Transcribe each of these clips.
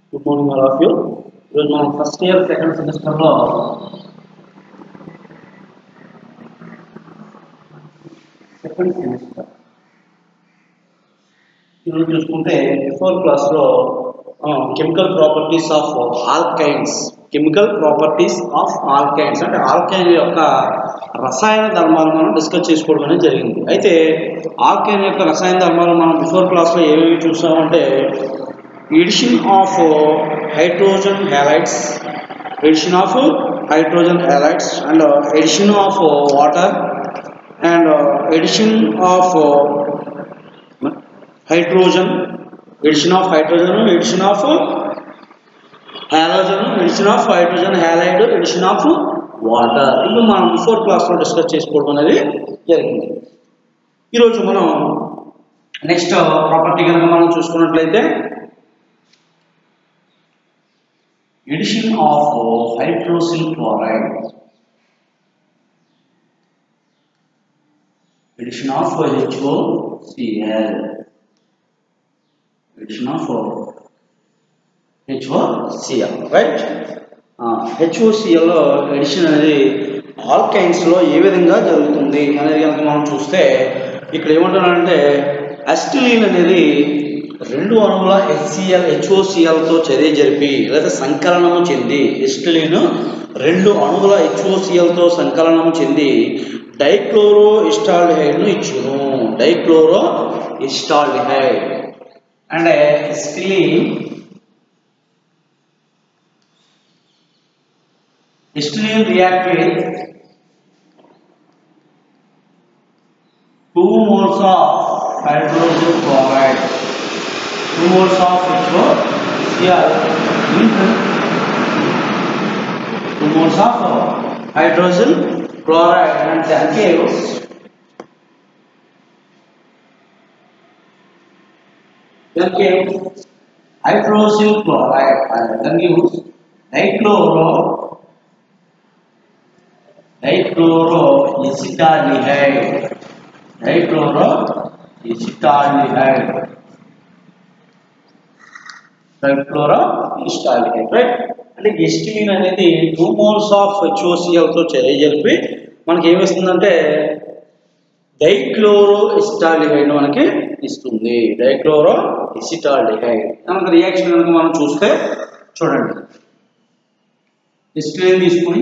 Good morning all of you ఈరోజు మనం first year second సెమిస్టర్లో సెకండ్ సెమిస్టర్ ఈరోజు చూసుకుంటే బిఫోర్ క్లాస్లో chemical properties of alkynes chemical properties of alkynes అంటే ఆల్కైన్ యొక్క రసాయన ధర్మాలు మనం డిస్కస్ చేసుకోవడం అనేది జరిగింది అయితే ఆల్కైన్ యొక్క రసాయన ధర్మాలు మనం బిఫోర్ క్లాస్లో ఏమేమి చూసామంటే addition of hydrogen halides addition of hydrogen halides and addition of water and addition of hydrogen addition of hydrogen addition of halogen addition of hydrogen halide addition of water ఇవి మనం బిఫోర్ క్లాస్లో discuss చేసుకోవడం అనేది జరిగింది ఈరోజు మనం next property కనుక మనం చూసుకున్నట్లయితే addition of hydroxyl chloride addition of HOCl addition of HOCl right హెచ్ఓసిఎల్లో ఎడిషన్ అనేది ఆల్కైన్స్లో ఏ విధంగా జరుగుతుంది అనేది కనుక మనం చూస్తే ఇక్కడ ఏమంటున్నారంటే అస్టిలీన్ అనేది రెండు అణువుల హెచ్సిఎల్ హెచ్ఓసిఎల్తో చర్య జరిపి లేదా సంకలనము చెంది ఎస్టిలీన్ రెండు అణువుల హెచ్ఓసిఎల్తో సంకలనం చెంది డైక్లోరో ఇస్టాల్డిహైడ్ను ఇచ్చును dichloro acetaldehyde and acetylene Histidine react with 2 moles of hydrogen chloride, 2 moles of HCl into 2 moles of hydrogen chloride and then gives then gives hydroxyl chloride and then gives dichloro dichloro acetaldehyde dichloro acetaldehyde dichloro acetaldehyde right అంటే acetylene అనేది two moles of హెచ్ఓసిఎల్తో చర్య జరిపి మనకి ఏమిస్తుందంటే dichloro acetaldehyde మనకి ఇస్తుంది dichloro acetaldehyde కనుక reaction కనుక మనం చూస్తే చూడండి ఎస్టిలిన్ తీసుకుని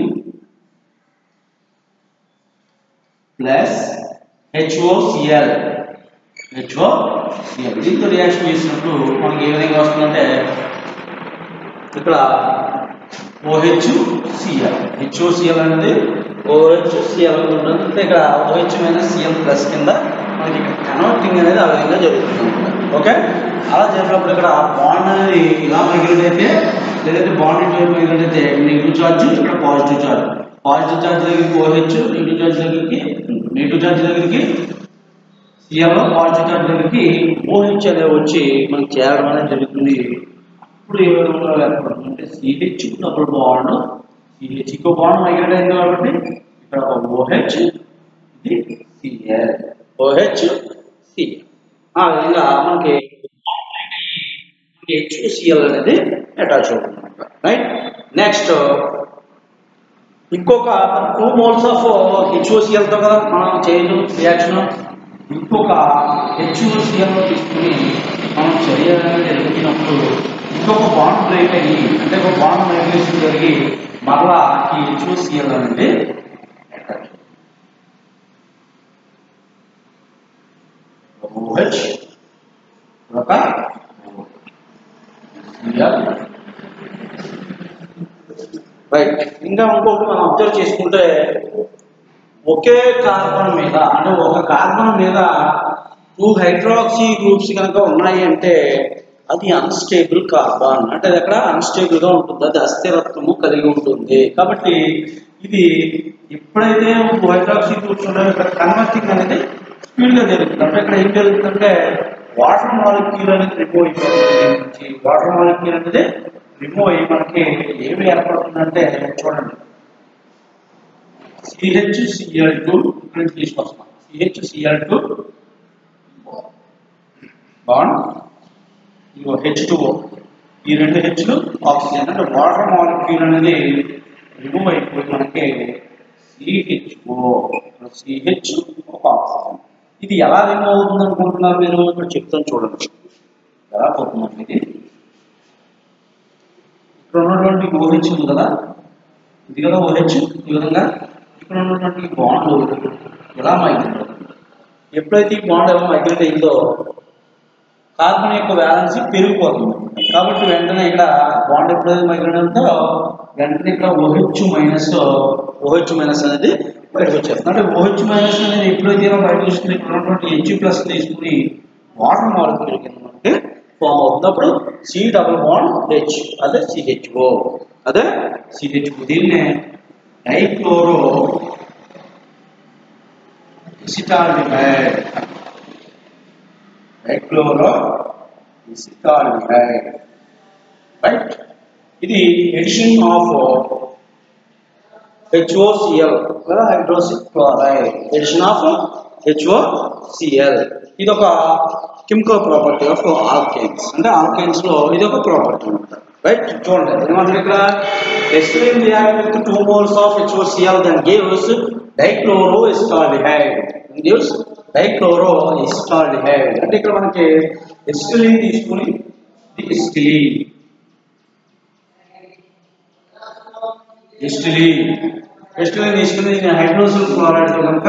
ప్లస్ హెచ్ఓసిఎల్ హెచ్ఓసిఎల్ దీంతో రియాక్షన్ చేసినప్పుడు మనకి ఏ విధంగా వస్తుందంటే ఇక్కడ ఓహెచ్ సిఎల్ హెచ్ఓసిఎల్ అనేది ఓహెచ్ సిఎల్ ఉంటుంది అంటే ఇక్కడ ఓహెచ్ మైనస్ సిఎల్ ప్లస్ కింద మనకి ఇక్కడ కన్వర్టింగ్ అనేది ఆ విధంగా జరుగుతుంది అనమాట ఓకే అలా జరిగినప్పుడు ఇక్కడ బాండ్ అనేది ఇలా మిగిలినైతే లేదంటే బాండ్ ఇటువైపు మిగిలినైతే నెగిటివ్ ఛార్జ్ ఇక్కడ పాజిటివ్ ఛార్జ్ పాజిటివ్ ఛార్జ్ దగ్గరికి ఓహెచ్ నెగిటివ్ ఛార్జ్ దగ్గరికి నెగిటివ్ ఛార్జ్ దగ్గరికి సిఎల్ పాజిటివ్ ఛార్జ్ దగ్గరికి ఓహెచ్ అనేది వచ్చి మనకి చేరడం అనేది జరుగుతుంది అప్పుడు ఏ విధంగా ఏర్పడుతుంది అంటే సిహెచ్ డబుల్ బాండ్ సిహెచ్ ఇంకో బాండ్ మైగ్రేట్ అయింది కాబట్టి ఇక్కడ ఒక ఓహెచ్ ఇది సిఎల్ ఓహెచ్ సిఎల్ ఆ విధంగా మనకి హెచ్సిఎల్ అనేది అటాచ్ అవుతుంది రైట్ నెక్స్ట్ ఇంకొక టూ మోల్స్ ఆఫ్ హెచ్ఓసిఎల్తో కదా మనం చేయడం రియాక్షన్ ఇంకొక హెచ్ఓసిఎల్ తీసుకుని మనం చేయాలని జరిగినప్పుడు ఇంకొక బాండ్ బ్రేక్ అయ్యి అంటే ఒక బాండ్ మైగ్రేషన్ జరిగి మరలా ఈ హెచ్ఓసిఎల్ అనేది OH ఒక రైట్ ఇంకా ఇంకొకటి మనం అబ్జర్వ్ చేసుకుంటే ఒకే కార్బన్ మీద అంటే ఒక కార్బన్ మీద టూ హైడ్రాక్సీ గ్రూప్స్ కనుక ఉన్నాయి అంటే అది అన్స్టేబుల్ కార్బన్ అంటే అది అక్కడ అన్స్టేబుల్ గా ఉంటుంది అది అస్థిరత్వము కలిగి ఉంటుంది కాబట్టి ఇది ఎప్పుడైతే హైడ్రాక్సీ గ్రూప్స్ ఉన్నాయో ఇక్కడ కన్వర్టింగ్ అనేది స్పీడ్ గా జరుగుతుంది అంటే ఇక్కడ ఏం జరుగుతుందంటే వాటర్ మాలిక్యూల్ అనేది రిమూవ్ అయిపోతుంది వాటర్ మాలిక్యూల్ అనేది రిమూవ్ అయ్యి మనకి ఏమి ఏర్పడుతుందంటే చూడండి సిహెచ్ సిఎల్ టూ ఇక్కడ నుంచి తీసుకొస్తాం సిహెచ్ సిఎల్ టూ బాండ్ ఇదిగో హెచ్ టూ ఈ రెండు హెచ్లు ఆక్సిజన్ అంటే వాటర్ మాలిక్యూల్ అనేది రిమూవ్ అయిపోయి మనకి సిహెచ్ఓ సిహెచ్ ఒక ఆక్సిజన్ ఇది ఎలా రిమూవ్ అవుతుంది అనుకుంటున్నారు మీరు ఇక్కడ చెప్తాను చూడండి ఎలా పోతుందండి ఇది ఇక్కడ ఉన్నటువంటి ఓహెచ్ ఉంది కదా ఇది కదా ఓహెచ్ ఈ విధంగా ఇక్కడ ఉన్నటువంటి బాండ్ ఎలా మైగ్రేట్ అవుతుంది ఎప్పుడైతే ఈ బాండ్ ఎలా మైగ్రేట్ అయిందో కార్బన్ యొక్క వ్యాలెన్సీ పెరిగిపోతుంది కాబట్టి వెంటనే ఇక్కడ బాండ్ ఎప్పుడైతే మైగ్రేట్ అవుతుందో వెంటనే ఇక్కడ ఓహెచ్ మైనస్ ఓహెచ్ మైనస్ అనేది బయటకు వచ్చేస్తుంది అంటే ఓహెచ్ మైనస్ అనేది ఎప్పుడైతే ఇలా బయటకు వస్తుంది ఇక్కడ ఉన్నటువంటి హెచ్ ప్లస్ తీసుకుని వాటర్ మాలిక్యూల్ కింద మనకి ఫామ్ అవుతుంది అప్పుడు సి డబుల్ బాండ్ హెచ్ అదే సిహెచ్ఓ అదే సిహెచ్ఓ దీన్నే dichloro acetaldehyde dichloro acetaldehyde right ఇది ఎడిషన్ ఆఫ్ హెచ్ఓసిఎల్ లేదా hydroxy chloride addition of HOCl ఇది ఒక కెమికల్ ప్రాపర్టీ ఆఫ్ ఆల్కైన్స్ అంటే ఆల్కైన్స్ లో ఇది ఒక ప్రాపర్టీ అనమాట రైట్ చూడండి ఏమంటారు ఇక్కడ extreme react with two moles of HOCl then gives dichloro acetaldehyde gives dichloro acetaldehyde అంటే ఇక్కడ మనకి ఎస్టిలీన్ తీసుకుని ఎస్టిలీన్ ఎస్టిలీన్ ఎస్టిలీన్ తీసుకుని దీన్ని హైడ్రోసిల్ క్లోరైడ్ తో కనుక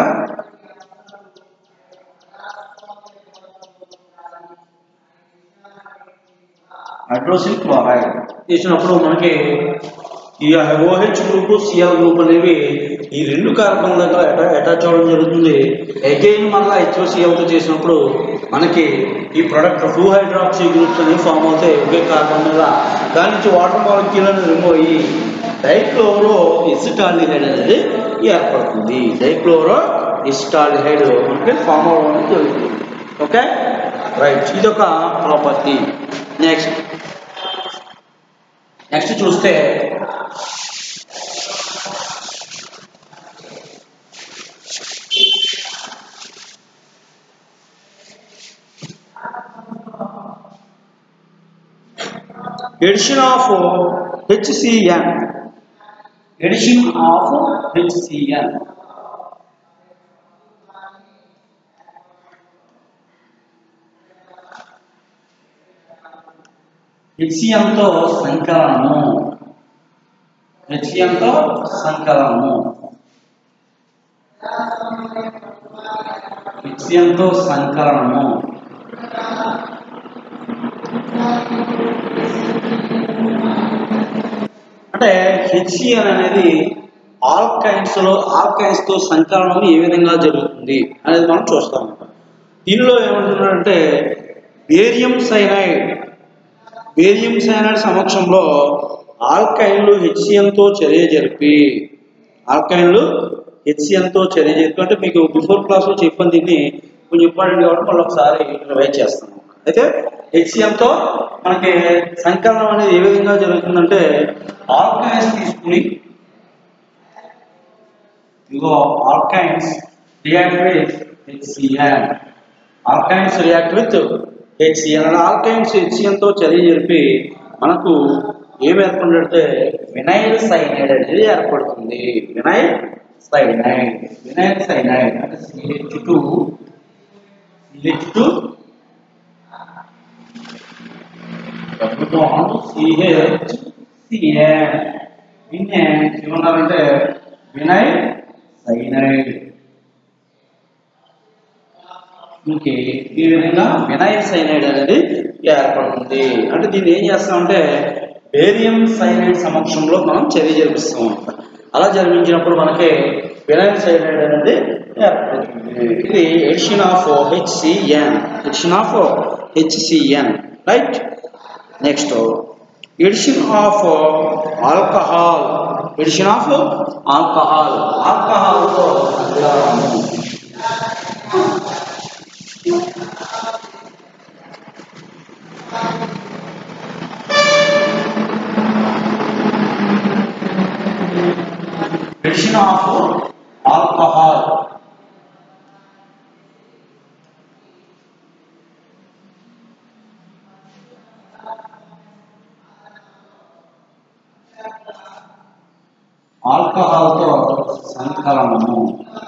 హైడ్రోసిల్ క్లోరైడ్ తీసినప్పుడు మనకి ఈ ఓహెచ్ గ్రూప్ సిఎల్ గ్రూప్ అనేవి ఈ రెండు కార్బన్ దగ్గర అటా- అటాచ్ అవ్వడం జరుగుతుంది అగైన్ మళ్ళీ హెచ్ఓసిఎల్తో చేసినప్పుడు మనకి ఈ ప్రొడక్ట్ టూ హైడ్రాక్సీ గ్రూప్స్ అనేవి ఫామ్ అవుతాయి ఒకే కార్బన్ మీద దాని నుంచి వాటర్ మాలిక్యూల్ అనేది రిమూవ్ అయ్యి డైక్లోరో ఇసిటాల్డిహైడ్ అనేది ఏర్పడుతుంది డైక్లోరో ఇసిటాల్డిహైడ్ మనకి ఫామ్ అవ్వడం అనేది జరుగుతుంది ఓకే రైట్ ఇదొక ప్రాపర్టీ నెక్స్ట్ నెక్స్ట్ చూస్తే addition of HCN addition of HCN హెచ్సిఎంతో సంకలనము హెచ్సిఎంతో సంకలనము హెచ్సిఎంతో సంకలనము అంటే హెచ్సిఎన్ అనేది ఆల్కైన్స్ లో ఆల్కైన్స్ తో సంకలనం ఏ విధంగా జరుగుతుంది అనేది మనం చూస్తాం దీనిలో ఏమంటున్నారంటే బేరియం సైనైడ్ బేరియం సైనైడ్ సమక్షంలో ఆల్కైన్లు హెచ్సిఎన్తో చర్య జరిపి ఆల్కైన్లు హెచ్సిఎన్తో చర్య జరిపి అంటే మీకు బిఫోర్ క్లాస్లో చెప్పాను దీన్ని కొంచెం ఇంపార్టెంట్ కాబట్టి మళ్ళీ ఒకసారి రివైజ్ చేస్తాను అయితే హెచ్సిఎంతో మనకి సంకలనం అనేది ఏ విధంగా జరుగుతుందంటే ఆల్కైన్స్ తీసుకుని ఇదిగో alkynes react with HCN alkynes react with HCN అనే ఆల్కైన్స్ హెచ్సిఎన్ తో చర్య జరిపి మనకు ఏం ఏర్పడితే వినైల్ సైనైడ్ అనేది ఏర్పడుతుంది వినైల్ సైనైడ్ వినైల్ సైనైడ్ అంటే CH two CH two CH CN దీన్నే ఏమన్నారంటే వినైల్ సైనైడ్ ఇంకే ఈ విధంగా వినైల్ సైనైడ్ అనేది ఏర్పడుతుంది అంటే దీన్ని ఏం చేస్తామంటే బేరియం సైనైడ్ సమక్షంలో మనం చర్య జరిపిస్తాం అన్నమాట అలా జరిపించినప్పుడు మనకి వినైల్ సైనైడ్ అనేది ఏర్పడుతుంది ఇది addition of HCN addition of HCN right next addition of alcohol addition of alcohol ఆల్కహాల్తో సంకలనము ఎడిషన్ ఆఫ్ ఆల్కహాల్ ఆల్కహాల్తో సంకలనము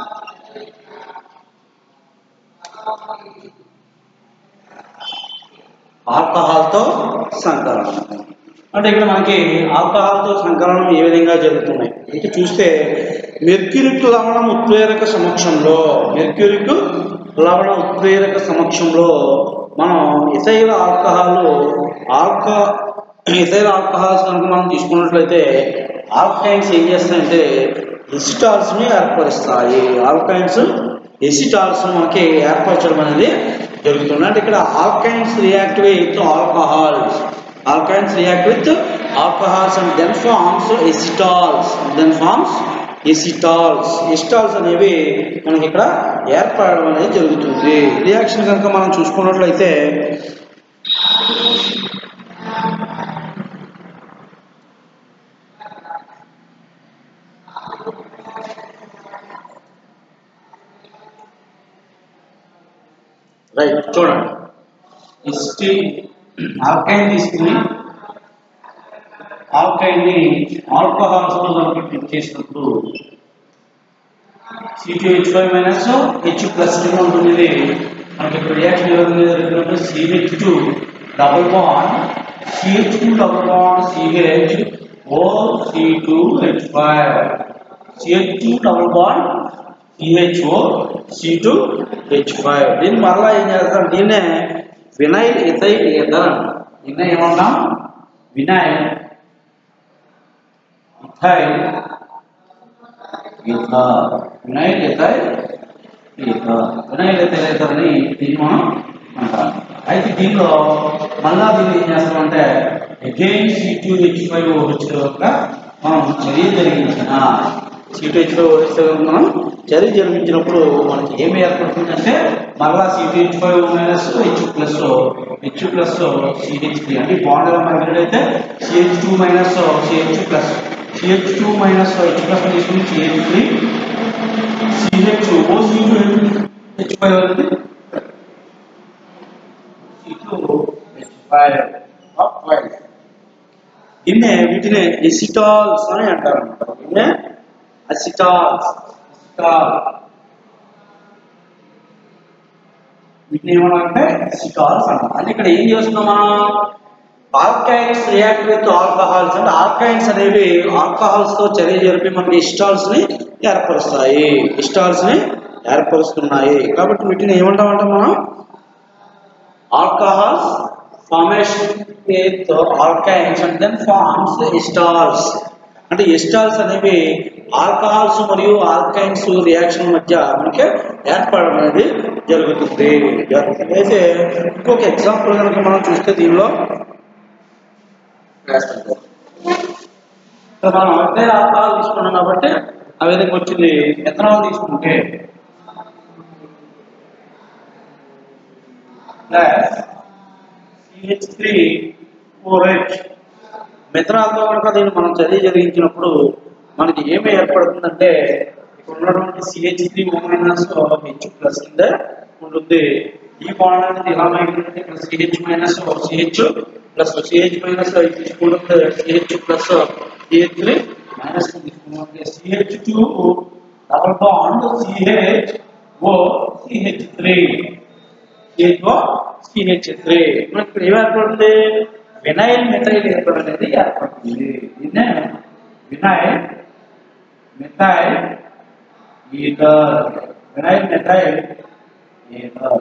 ఆల్కహాల్తో సంకలనం అంటే ఇక్కడ మనకి ఆల్కహాల్తో సంకలనం ఏ విధంగా జరుగుతున్నాయి ఇక చూస్తే మెర్క్యూరిక్ లవణం ఉత్ప్రేరక సమక్షంలో మెర్క్యూరిక్ లవణ ఉత్ప్రేరక సమక్షంలో మనం ఇథైల్ ఆల్కహాల్ ఆల్కా ఇథైల్ ఆల్కహాల్స్ కనుక మనం తీసుకున్నట్లయితే ఆల్కైన్స్ ఏం చేస్తాయంటే ఎసిటాల్స్ ని ఏర్పరుస్తాయి ఆల్కైన్స్ ఎసిటాల్స్ మనకి ఏర్పరచడం అనేది జరుగుతుంది అంటే ఇక్కడ alkynes react with alcohols alkynes react with alcohols and then forms acetals then forms acetals acetals అనేవి మనకి ఇక్కడ ఏర్పడడం అనేది జరుగుతుంది రియాక్షన్ కనుక మనం చూసుకున్నట్లయితే రైట్ చూడండి ఇస్టీ ఆల్కైన్ తీసుకుని ఆల్కైన్ ని ఆల్కహాల్స్ తో కనుక క్లిక్ చేసినప్పుడు CTH five minus H plus కింద ఉంటుంది ఇది మనకి ఇప్పుడు రియాక్షన్ ఏ విధంగా జరిగినప్పుడు CH two double bond CH two double bond CH O C two H five CH two double bond CHO C two H five దీన్ని మరలా ఏం చేస్తాం దీన్నే వినైల్ ఇథైల్ ఈథర్ నిన్న ఏమన్నాం vinyl ethyl ether vinyl ethyl ether vinyl ethyl ఈథర్ని దీన్ని మనం అంటాం అయితే దీనిలో మళ్ళా దీన్ని ఏం చేస్తామంటే again see two H five OH యొక్క మనం చర్య జరిగించిన C two H five OH మనం చర్య జరిగించినప్పుడు మనకి ఏమి ఏర్పడుతుందంటే మరలా CH five minus H plus H plus CH three అంటే బాండ్ ఎలా మైగ్రేట్ అయితే CH two minus CH plus CH two minus H plus తీసుకుని CH three CH O C two H five అనేది C two H five five దీన్నే వీటిని ఎసిటాల్స్ అని అంటారు అనమాట దీన్నే అసిటాల్స్ అసిటాల్ వీటిని ఏమన్నారంటే అసిటాల్స్ అంటారు అంటే ఇక్కడ ఏం చేస్తున్నాం మనం ఆల్కైన్స్ రియాక్ట్ విత్ ఆల్కహాల్స్ అంటే ఆల్కైన్స్ అనేవి ఆల్కహాల్స్ తో చర్య జరిపి మనకి ఇస్టాల్స్ ని ఏర్పరుస్తాయి ఇస్టాల్స్ ని ఏర్పరుస్తున్నాయి కాబట్టి వీటిని ఏమంటామంటే మనం alcohols formation with alkynes and then forms acetals అంటే ఎస్టాల్స్ అనేవి ఆల్కహాల్స్ మరియు ఆల్కైన్స్ రియాక్షన్ మధ్య మనకి ఏర్పడడం అనేది జరుగుతుంది జరుగుతుంది అయితే ఇంకొక ఎగ్జాంపుల్ కనుక మనం చూస్తే దీనిలో ఇక్కడ మనం ఒకే ఆల్కహాల్ తీసుకున్నాం కాబట్టి ఆ విధంగా వచ్చింది ఎథనాల్ తీసుకుంటే plus CH three four H మిథనాల్తో కనుక దీన్ని మనం చర్య జరిగించినప్పుడు మనకి ఏమి ఏర్పడుతుందంటే ఇక్కడ ఉన్నటువంటి CH three O minus H plus కింద ఉంటుంది ఈ బాండ్ అనేది ఎలా మైగ్రేట్ ఇక్కడ CH minus CH plus CH minus తీసుకుంటే CH plus CH three minus తీసుకుంటే CH two double bond CH O CH three దీంట్లో సిహెచ్ త్రీ మనకి ఇప్పుడు ఏం ఏర్పడుతుంది వినైల్ మిథైల్ ఏర్పడి అనేది ఏర్పడుతుంది దీన్నే vinyl methyl ether vinyl methyl ether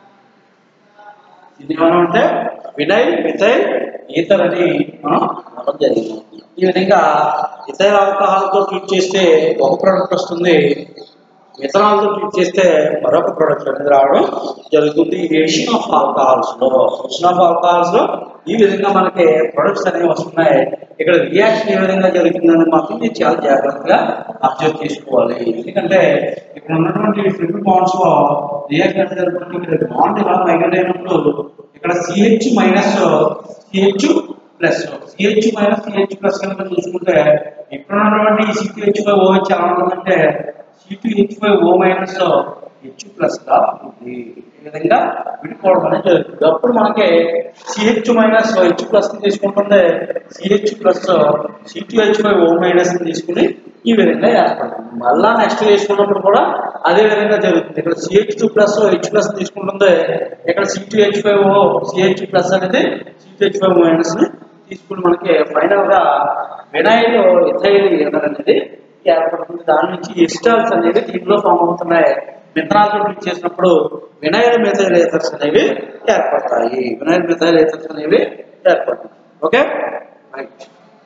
ఇది ఏమన్నా ఉంటే వినైల్ మిథైల్ ఈథర్ అని మనం అనడం జరిగింది ఈ విధంగా ఇథైల్ ఆల్కహాల్ తో ట్రీట్ చేస్తే ఒక ప్రోడక్ట్ వస్తుంది మిథనాల్ తో ట్రీట్ చేస్తే మరొక ప్రోడక్ట్ అనేది రావడం జరుగుతుంది ఈ రేషన్ ఆఫ్ ఆల్కహాల్స్ లో రేషన్ ఆఫ్ ఆల్కహాల్స్ లో ఈ విధంగా మనకి ప్రొడక్ట్స్ అనేవి వస్తున్నాయి ఇక్కడ రియాక్షన్ ఏ విధంగా జరుగుతుందని మాత్రం మీరు చాలా జాగ్రత్తగా అబ్జర్వ్ చేసుకోవాలి ఎందుకంటే ఇక్కడ ఉన్నటువంటి ట్రిపుల్ బాండ్స్ లో రియాక్షన్ అనేది జరుగుతుంది ఇక్కడ బాండ్ ఇలా మైగ్రేట్ అయినప్పుడు ఇక్కడ CH minus CH plus CH minus CH plus కనుక చూసుకుంటే ఇక్కడ ఉన్నటువంటి సిహెచ్ ఓహెచ్ ఎలా ఉంటుందంటే C two H five O minus H plus గా ఉంటుంది ఈ విధంగా విడిపోవడం అనేది జరుగుతుంది అప్పుడు మనకి సిహెచ్ మైనస్ హెచ్ ప్లస్ తీసుకుంటుంది CH plus C two H five O minus తీసుకుని ఈ విధంగా ఏర్పడుతుంది మళ్ళా నెక్స్ట్ చేసుకున్నప్పుడు కూడా అదే విధంగా జరుగుతుంది ఇక్కడ CH two plus H plus తీసుకుంటుంది ఇక్కడ C two H five O CH plus అనేది C two H five minus ని తీసుకుని మనకి ఫైనల్ గా వినాయిల్ ఇథైల్ ఈథర్ అనేది ఏర్పడుతుంది దాని నుంచి ఎస్టాల్స్ అనేవి దీంట్లో ఫామ్ అవుతున్నాయి మిథనాల్ మిక్స్ చేసినప్పుడు వినాయిల్ మిథైల్ ఏథర్స్ అనేవి ఏర్పడతాయి వినాయిల్ మిథైల్ ఏథర్స్ అనేవి ఏర్పడతాయి ఓకే రైట్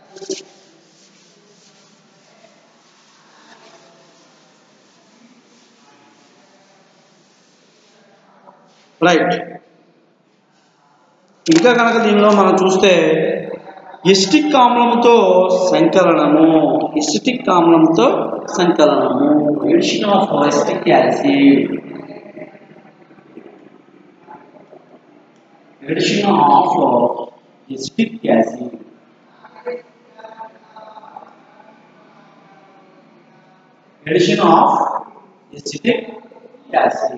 రైట్ ఇంకా కనుక దీనిలో మనం చూస్తే ఎస్టిక్ ఆమ్లంతో సంకలనము ఎస్టిక్ ఆమ్లంతో సంకలనము addition of acetic acid addition of acetic acid addition of acetic acid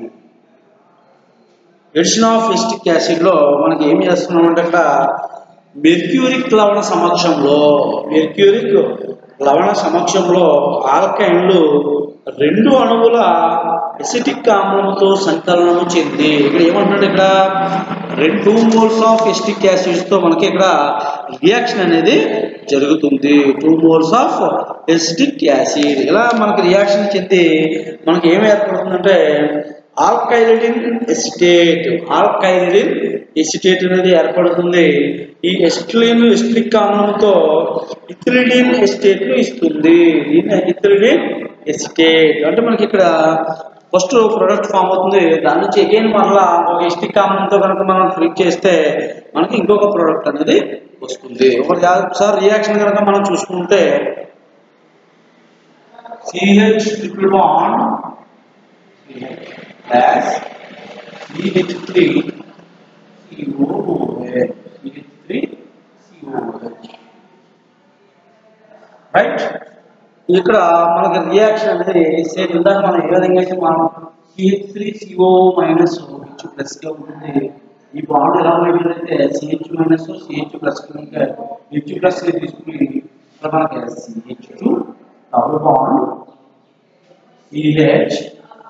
addition of acetic acid లో మనకి ఏం చేస్తున్నాం అంటే అక్కడ మెర్క్యూరిక్ లవణ సమక్షంలో మెర్క్యూరిక్ లవణ సమక్షంలో ఆల్కైన్లు రెండు అణువుల ఎసిటిక్ ఆమ్లంతో సంకలనము చెంది ఇక్కడ ఏమంటున్నాడు ఇక్కడ రెండు two moles of acetic acids తో మనకి ఇక్కడ రియాక్షన్ అనేది జరుగుతుంది two moles of acetic acid ఇలా మనకి రియాక్షన్ చెంది మనకి ఏం ఏర్పడుతుందంటే ఆల్కైలిడిన్ ఎసిటేట్ ఆల్కైలిడిన్ ఎసిటేట్ అనేది ఏర్పడుతుంది ఈ ఎస్టిలిన్ ఎస్టిక్ ఆమ్లంతో ఇథిలిడిన్ ఎసిటేట్ ను ఇస్తుంది దీన్ని ఇథిలిడిన్ ఎసిటేట్ అంటే మనకి ఇక్కడ ఫస్ట్ ప్రొడక్ట్ ఫామ్ అవుతుంది దాని నుంచి అగైన్ మరలా ఒక ఎస్టిక్ ఆమ్లంతో కనుక మనం ఫ్లిక్ చేస్తే మనకి ఇంకొక ప్రోడక్ట్ అనేది వస్తుంది ఒకసారి రియాక్షన్ కనుక మనం చూసుకుంటే CH triple bond as CH3 COOH CH3 COOH right ఇక్కడ మనకి రియాక్షన్ అనేది సేమ్ ఇందాక మనం ఏ విధంగా అయితే మనం CH three CO minus H plus గా ఉంటుంది ఈ బాండ్ ఎలా అయితే CH minus CH plus H plus తీసుకుని ఇక్కడ మనకి CH two double bond CH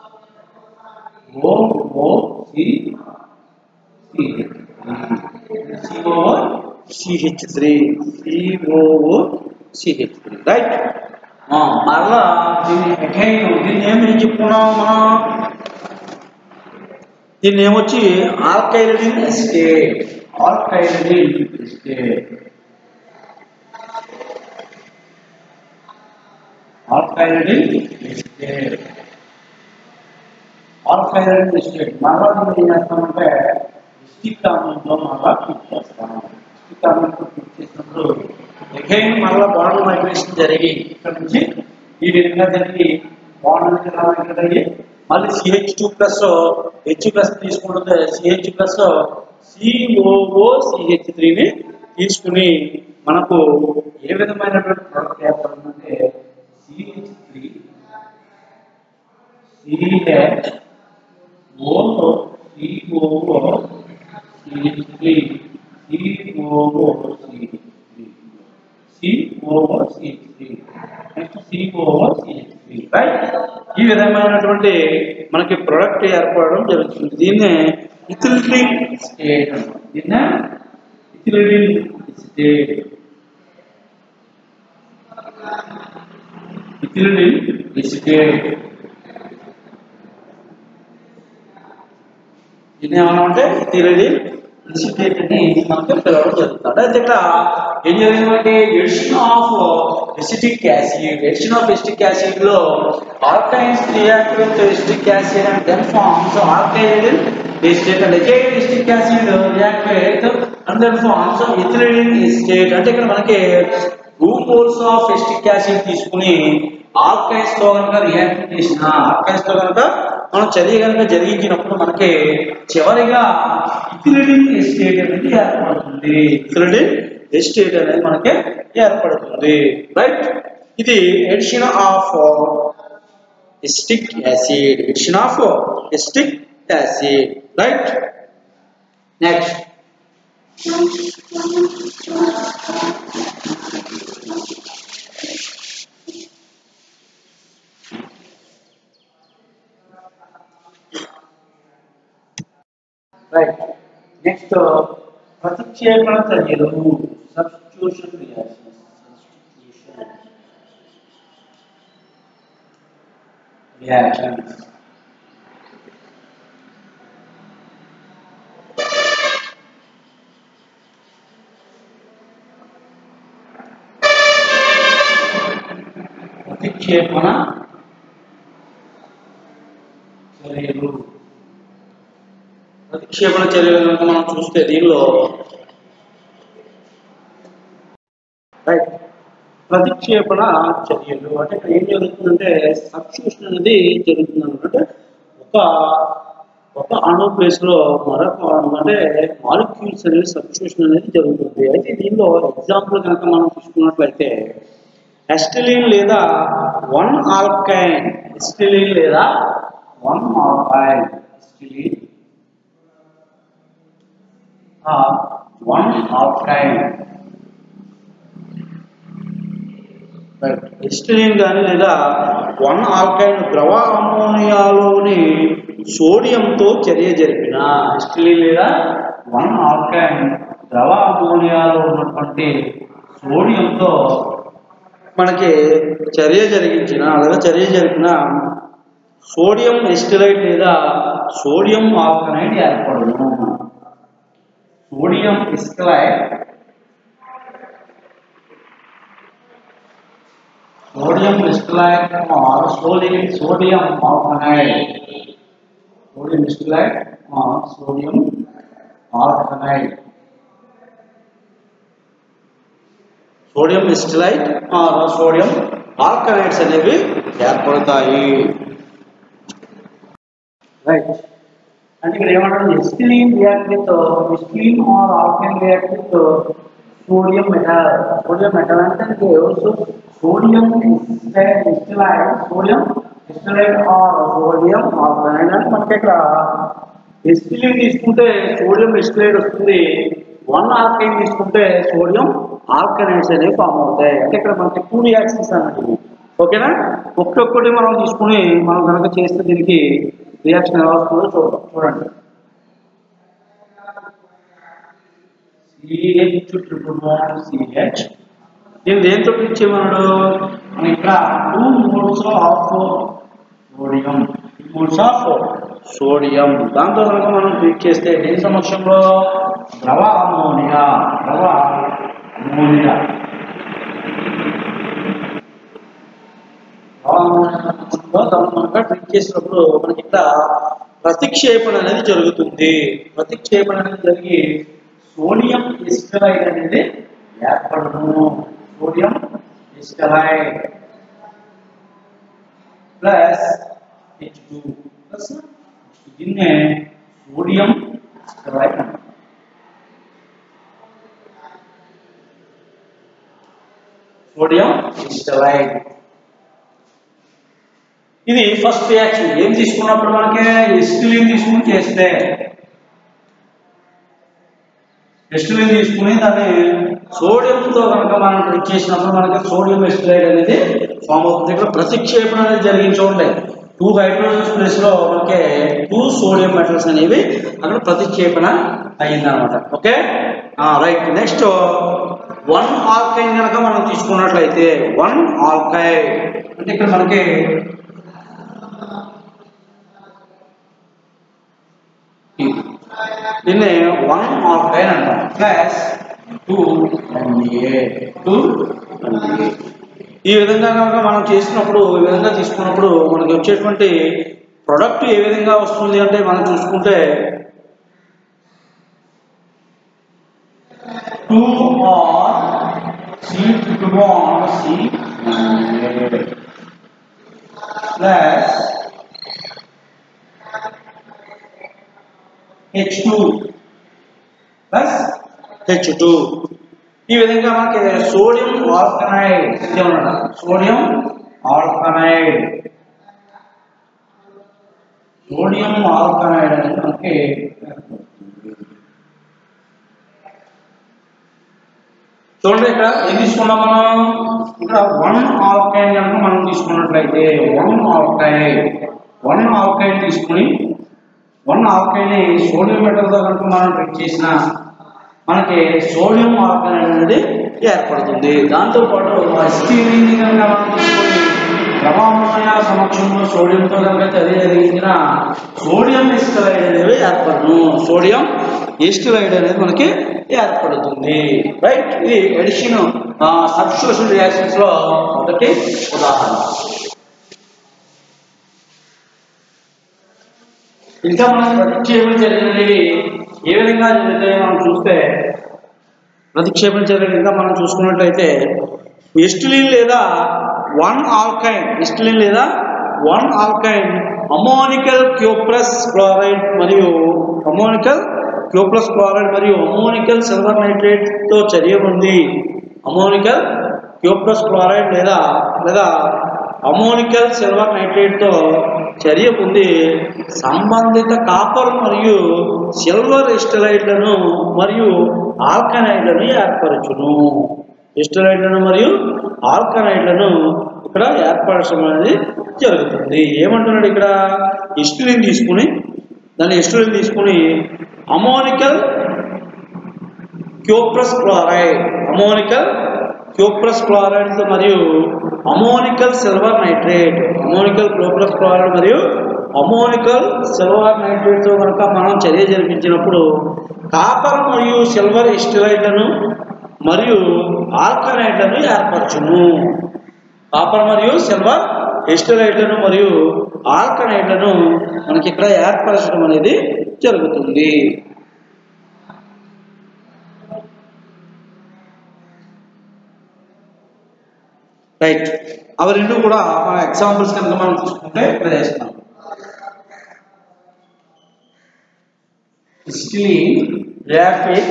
O O C C C O C H three C O O C H three right మరలా దీన్ని అగైన్ దీన్ని ఏమి చెప్పుకున్నాం మనం దీన్ని ఏమొచ్చి alkylidene acetate alkylidene acetate alkylidene acetate alkylene acetate మరలా దీన్ని ఏం చేస్తామంటే స్టిక్ ఆమ్లంతో మరలా క్లిక్ చేస్తాం స్టిక్ ఆమ్లంతో క్లిక్ చేసినప్పుడు అగైన్ మరలా బాండ్ మైగ్రేషన్ జరిగి ఇక్కడ నుంచి ఈ విధంగా జరిగి బాండ్ నుంచి ఎలా మైగ్రేట్ అయ్యి మళ్ళీ CH two plus H plus తీసుకుంటుంది సిహెచ్ ప్లస్ సిఓఓ సిహెచ్ త్రీని తీసుకుని మనకు ఏ విధమైనటువంటి ప్రొడక్ట్ ఏర్పడుతుందంటే CH three CH O COO CH three COO CH three COO CH three next COO CH three right ఈ విధమైనటువంటి మనకి ప్రొడక్ట్ ఏర్పడడం జరుగుతుంది దీన్నే ఇథిలిన్ స్టేట్ అంటాం. దీన్నే ఇథిలిన్ స్టేట్ ఇథిలిన్ స్టేట్ దీన్ని ఏమన్నామంటే ఇథిలిన్ ఇన్సిటేట్ అని మనకు పిలవడం జరుగుతుంది అయితే ఇక్కడ ఏం జరిగిందంటే addition of acetic acid addition of acetic acid లో alkynes react with acetic acid and then forms alkyl acetate and again acetic acid react with and then forms ethylene acetate అంటే ఇక్కడ మనకి two moles of acetic acid తీసుకుని alkynes తో కనుక react చేసిన alkynes తో కనుక మనం చదివి కనుక జరిగించినప్పుడు మనకి చివరిగా ఇథిలిన్ ఎస్టేట్ అనేది ఏర్పడుతుంది ఇథిలిన్ ఎస్టేట్ అనేది మనకి ఏర్పడుతుంది రైట్ ఇది addition of acetic acid addition of acetic acid right next right next ప్రతిక్షేపణ చర్యలు సబ్స్టిట్యూషన్ రియాక్షన్స్ సబ్స్టిట్యూషన్ రియాక్షన్స్ ప్రతిక్షేపణ చర్యలు ప్రతిక్షేపణ చర్యలు కనుక మనం చూస్తే దీనిలో రైట్ ప్రతిక్షేపణ చర్యలు అంటే ఇక్కడ ఏం జరుగుతుందంటే సబ్స్టిట్యూషన్ అనేది జరుగుతుంది అనమాట ఒక ఒక అణు ప్లేస్ లో మరొక అణు అంటే మాలిక్యూల్స్ అనేది సబ్స్టిట్యూషన్ అనేది జరుగుతుంది అయితే దీనిలో ఎగ్జాంపుల్ కనుక మనం తీసుకున్నట్లయితే ఎస్టిలిన్ లేదా వన్ ఆల్కైన్ ఎస్టిలిన్ లేదా వన్ ఆల్కైన్ ఎస్టిలిన్ వన్ ఆల్కైన్ ఎస్టిలిన్ కానీ లేదా వన్ ఆల్కైన్ ద్రవ అమోనియాలోని సోడియంతో చర్య జరిపిన ఎస్టిలిన్ లేదా వన్ ఆల్కైన్ ద్రవ అమోనియాలో ఉన్నటువంటి సోడియంతో మనకి చర్య జరిగించిన లేదా చర్య జరిపిన సోడియం ఎస్టిలైట్ లేదా సోడియం ఆల్కనైడ్ ఏర్పడను sodium acetylide sodium crystallite or sodium sodium alkanide sodium crystallite or sodium alkanide sodium crystallite or sodium alkynides అనేవి ఏర్పడతాయి రైట్ అంటే ఇక్కడ ఏమంటారు acetylene react with acetylene or alkyne react with sodium metal sodium metal అంటే sodium acetylide sodium acetylide or sodium alkynide అంటే మనకి ఇక్కడ ఎస్టిలిన్ తీసుకుంటే సోడియం ఎస్టిలైడ్ వస్తుంది వన్ ఆల్కైన్ తీసుకుంటే సోడియం ఆల్కనైడ్స్ అనేవి ఫామ్ అవుతాయి అంటే ఇక్కడ మనకి టూ రియాక్షన్స్ అన్నట్టు ఇవి. ఓకేనా ఒక్కొక్కటి మనం తీసుకుని మనం కనుక చేస్తే దీనికి రియాక్షన్ ఎలా వస్తుందో చూద్దాం చూడండి సిహెచ్ ట్రిపుల్ బాండ్ సిహెచ్ దీన్ని దేంతో ట్రీట్ చేయమన్నాడు మనం ఇక్కడ two modes of sodium modes of sodium దాంతో కనుక మనం ట్రీట్ చేస్తే దేని సమక్షంలో ద్రవ అమోనియా ద్రవ అమోనియా ద్రవ అమోనియా సమక్షంలో దాన్ని కనుక ట్రీట్ చేసినప్పుడు మనకి ఇక్కడ ప్రతిక్షేపణ అనేది జరుగుతుంది ప్రతిక్షేపణ అనేది జరిగి సోడియం ఎస్టరైడ్ అనేది ఏర్పడము sodium acetylide plus H two plus దీన్నే సోడియం ఎస్టరైడ్ అంటారు సోడియం ఎస్టరైడ్ ఇది ఫస్ట్ రియాక్షన్ ఏం తీసుకున్నప్పుడు మనకి ఎస్టిలిన్ తీసుకుని చేస్తే ఎస్టిలిన్ తీసుకుని దాన్ని సోడియంతో కనుక మనం ట్రీట్ చేసినప్పుడు మనకి సోడియం ఎస్టిలైడ్ అనేది ఫామ్ అవుతుంది ఇక్కడ ప్రతిక్షేపణ అనేది జరిగింది చూడండి టూ హైడ్రోజన్స్ ప్లేస్ లో మనకి టూ సోడియం మెటల్స్ అనేవి అక్కడ ప్రతిక్షేపణ అయ్యిందనమాట okay right next one alkyne కనుక మనం తీసుకున్నట్లయితే వన్ ఆల్కైడ్ అంటే ఇక్కడ మనకి దీన్ని వన్ ఆల్కైన్ అంటాం plus two NA two NA ఈ విధంగా కనుక మనం చేసినప్పుడు ఈ విధంగా తీసుకున్నప్పుడు మనకి వచ్చేటువంటి ప్రొడక్ట్ ఏ విధంగా వస్తుంది అంటే మనం చూసుకుంటే two R C two R C plus H two plus H two ఈ విధంగా మనకి సోడియం ఆల్కనైడ్ ఇది అన్నమాట సోడియం ఆల్కనైడ్ సోడియం ఆల్కనైడ్ అనేది మనకి చూడండి ఇక్కడ ఏం తీసుకున్నాం మనం ఇక్కడ వన్ ఆల్కైన్ కనుక మనం తీసుకున్నట్లయితే వన్ ఆల్కైన్ వన్ ఆల్కైన్ తీసుకుని వన్ ఆల్కైన్ సోడియం మెటల్తో కనుక మనం ట్రీట్ చేసిన మనకి సోడియం ఆల్కైన్ అనేది ఏర్పడుతుంది దాంతో పాటు అస్థిరీని కనుక మనం తీసుకొని ద్రవామయ సమక్షంలో సోడియంతో కనుక తెలియజేసిన సోడియం ఎస్టలైడ్ అనేది ఏర్పడును సోడియం ఎస్టలైడ్ అనేది మనకి ఏర్పడుతుంది రైట్ ఇది ఎడిషన్ సబ్స్టిట్యూషన్ రియాక్షన్స్ లో మొదటి ఉదాహరణ ఇంకా మనం ప్రతిక్షేపణ జరిగినవి ఏ విధంగా జరుగుతాయో మనం చూస్తే ప్రతిక్షేపణ చర్యలు ఇంకా మనం చూసుకున్నట్లయితే ఎస్టిలిన్ లేదా వన్ ఆల్కైన్ ఎస్టిలిన్ లేదా one alkyne ammoniacal cuprous chloride మరియు అమోనికల్ క్యూప్రస్ క్లోరైడ్ మరియు అమోనికల్ సిల్వర్ నైట్రేట్ తో చర్య ఉంది అమోనికల్ క్యూప్రస్ క్లోరైడ్ లేదా లేదా అమోనికల్ సిల్వర్ నైట్రేట్ తో చర్య పొంది సంబంధిత కాపర్ మరియు సిల్వర్ ఎస్టలైడ్లను మరియు ఆల్కనైడ్లను ఏర్పరచును ఎస్టలైడ్లను మరియు ఆల్కనైడ్లను ఇక్కడ ఏర్పరచడం అనేది జరుగుతుంది ఏమంటున్నాడు ఇక్కడ ఎస్టిలిన్ తీసుకుని దాన్ని ఎస్టిలిన్ తీసుకుని ammoniacal cuprous chloride ammoniacal cuprous chloride మరియు ammoniacal silver nitrate ammoniacal cuprous chloride మరియు అమోనికల్ సిల్వర్ నైట్రేట్తో కనుక మనం చర్య జరిపించినప్పుడు కాపర్ మరియు సిల్వర్ ఎస్టిలైట్లను మరియు ఆల్కనైట్లను ఏర్పరచును కాపర్ మరియు సిల్వర్ ఎస్టిలైట్లను మరియు ఆల్కనైట్లను మనకి ఇక్కడ ఏర్పరచడం అనేది జరుగుతుంది రైట్ అవి రెండు కూడా మన ఎగ్జాంపుల్స్ కనుక మనం చూసుకుంటే ఇక్కడ చేస్తున్నాం acetylene rapid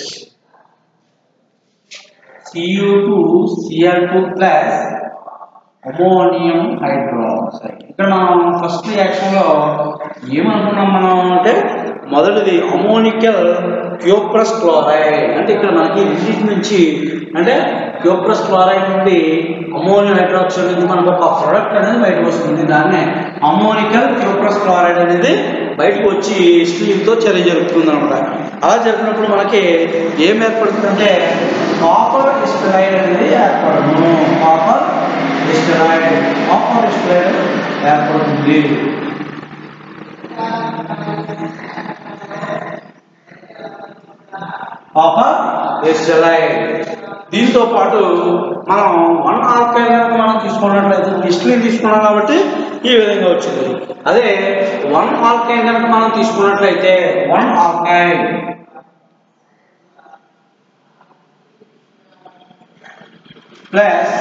Cu2 Cl2 plus ammonium hydroxide ఇక్కడ మనం ఫస్ట్ రియాక్షన్ లో ఏమనుకున్నాం మనం అంటే మొదటిది అమోనికల్ క్యూప్రస్ క్లోరైడ్ అంటే ఇక్కడ మనకి రెండింటి నుంచి అంటే క్యూప్రస్ క్లోరైడ్ నుండి అమోనియం హైడ్రాక్సైడ్ నుంచి మనకు ఒక ప్రొడక్ట్ అనేది బయటకు వస్తుంది దాన్నే అమోనికల్ క్యూప్రస్ క్లోరైడ్ అనేది బయటకు వచ్చి స్టీల్తో చర్య జరుపుతుంది అనమాట అలా జరిపినప్పుడు మనకి ఏం ఏర్పడుతుందంటే కాపర్ స్టెలైడ్ అనేది ఏర్పడము కాపర్ స్టెలైడ్ కాపర్ స్టెలైడ్ ఏర్పడుతుంది కాపర్ స్టెలైడ్ దీంతో పాటు మనం వన్ ఆల్కైన్ కనుక మనం తీసుకున్నట్లయితే హిస్టరీని తీసుకున్నాం కాబట్టి ఈ విధంగా వచ్చింది అదే వన్ ఆల్కైన్ కనుక మనం తీసుకున్నట్లయితే one alkyne plus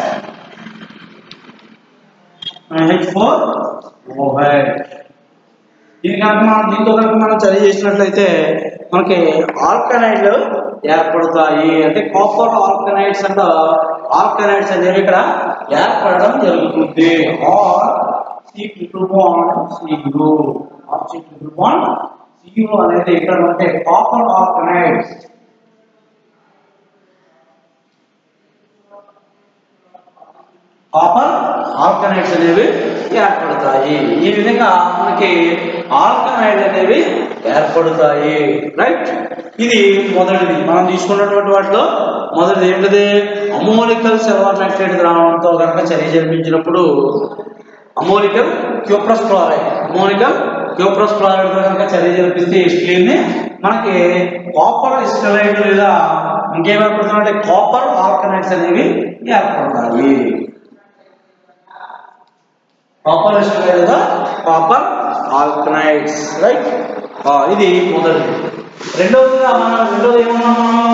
H four over ఇది కనుక మనం దీంతో కనుక మనం చర్య చేసినట్లయితే మనకి ఆల్కనైడ్లు ఏర్పడతాయి అంటే కాపర్ ఆల్కనైడ్స్ అండ్ ఆల్కనైడ్స్ అనేవి ఇక్కడ ఏర్పడడం జరుగుతుంది R C triple bond C group R C triple bond C అనేది ఇక్కడ అంటే కాపర్ ఆల్కనైడ్స్ కాపర్ ఆల్కనైడ్స్ అనేవి ఏర్పడతాయి ఈ విధంగా మనకి ఆల్కనైడ్ అనేవి ఏర్పడతాయి రైట్ ఇది మొదటిది మనం తీసుకున్నటువంటి వాటిలో మొదటిది ఏంటిది అమోనికల్ సిల్వర్ నైట్రేట్ ద్రావణంతో కనుక చర్య జరిపించినప్పుడు ammoniacal cuprous chloride ammoniacal cuprous chloride తో కనుక చర్య జరిపిస్తే స్టీల్ ని మనకి కాపర్ ఇస్టలైడ్ లేదా ఇంకేమేర్పడుతుందంటే కాపర్ ఆల్కనైడ్స్ అనేవి ఏర్పడతాయి కాపర్ లేదా కాపర్ ఆల్కనైడ్స్ రైట్ ఇది మొదటిది రెండవదిగా మనం రెండవది ఏమన్నాం మనం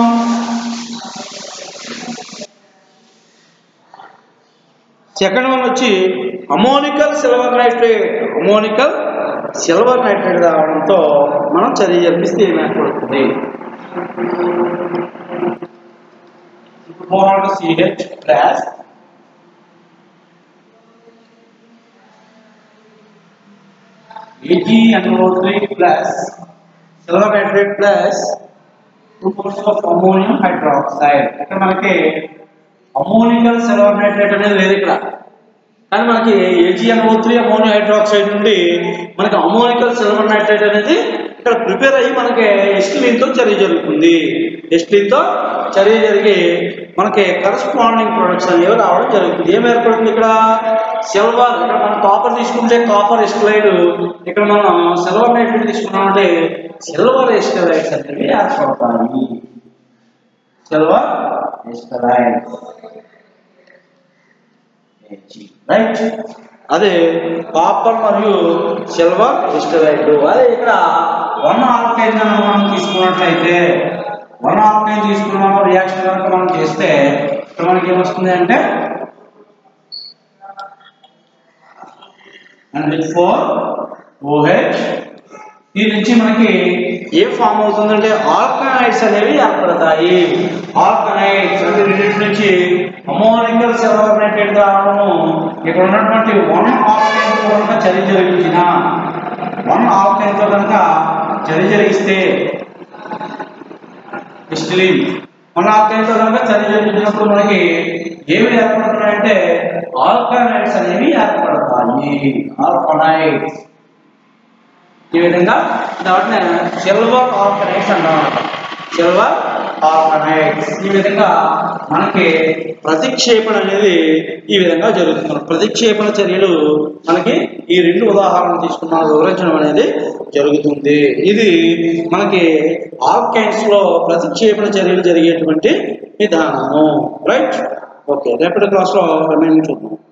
సెకండ్ వన్ వచ్చి ammoniacal silver nitrate ammoniacal silver nitrate రావడంతో మనం చర్య జరిపిస్తే ఏం ఏర్పడుతుంది CH plus AgNO3 plus silver nitrate plus two moles of ammonium hydroxide ఇక్కడ మనకి అమోనికల్ సిల్వర్ నైట్రేట్ అనేది లేదు ఇక్కడ కానీ మనకి ఏజిఎన్ఓ త్రీ అమోనియం హైడ్రాక్సైడ్ నుండి మనకి అమోనికల్ సిల్వర్ నైట్రేట్ అనేది ఇక్కడ ప్రిపేర్ అయ్యి మనకి ఎస్టిలిన్ తో చర్య జరుగుతుంది ఎస్టిలిన్ తో చర్య జరిగి మనకి కరస్పాండింగ్ ప్రొడక్ట్స్ అనేవి రావడం జరుగుతుంది ఏం ఏర్పడుతుంది ఇక్కడ సిల్వర్ ఇక్కడ మనం కాపర్ తీసుకుంటే కాపర్ ఎస్టిలైడ్ ఇక్కడ మనం సిల్వర్ నైట్రేట్ తీసుకున్నామంటే సిల్వర్ ఎస్టిలైడ్స్ అనేవి ఏర్పడతాయి సిల్వర్ ఎస్టిలైడ్స్ రైట్ అదే కాపర్ మరియు సిల్వర్ ఎస్టరైడ్ అదే ఇక్కడ వన్ ఆల్కైన్ మనం తీసుకున్నట్లయితే వన్ ఆల్కైన్ తీసుకున్నాం రియాక్షన్ కనుక మనం చేస్తే ఇక్కడ మనకి ఏమొస్తుంది అంటే అండ్ ఫోర్ ఓహెచ్ దీని నుంచి మనకి ఏ ఫామ్ అవుతుందంటే ఆల్కనైడ్స్ అనేవి ఏర్పడతాయి ఆల్కనైడ్స్ అంటే రెండింటి నుంచి అమోనికల్ సిల్వర్ నైట్రేట్ రావడము ఇక్కడ ఉన్నటువంటి వన్ ఆల్కైన్ తో కనుక చర్య జరిగించిన వన్ ఆల్కైన్ తో కనుక చర్య జరిగిస్తే డిస్టిలిన్ వన్ ఆల్కైన్ తో కనుక చర్య జరిగినప్పుడు మనకి ఏమి ఏర్పడుతున్నాయంటే ఆల్కనైడ్స్ అనేవి ఏర్పడతాయి ఆల్కనైడ్స్ ఈ విధంగా వాటిని సిల్వర్ ఆర్గనైట్స్ అన్నమాట సిల్వర్ ఆర్గనైట్స్ ఈ విధంగా మనకి ప్రతిక్షేపణ అనేది ఈ విధంగా జరుగుతుంది ప్రతిక్షేపణ చర్యలు మనకి ఈ రెండు ఉదాహరణలు తీసుకుని మనం వివరించడం అనేది జరుగుతుంది ఇది మనకి ఆల్కైన్స్ లో ప్రతిక్షేపణ చర్యలు జరిగేటువంటి విధానము రైట్ ఓకే రేపటి క్లాస్లో రిమైనింగ్ చూద్దాం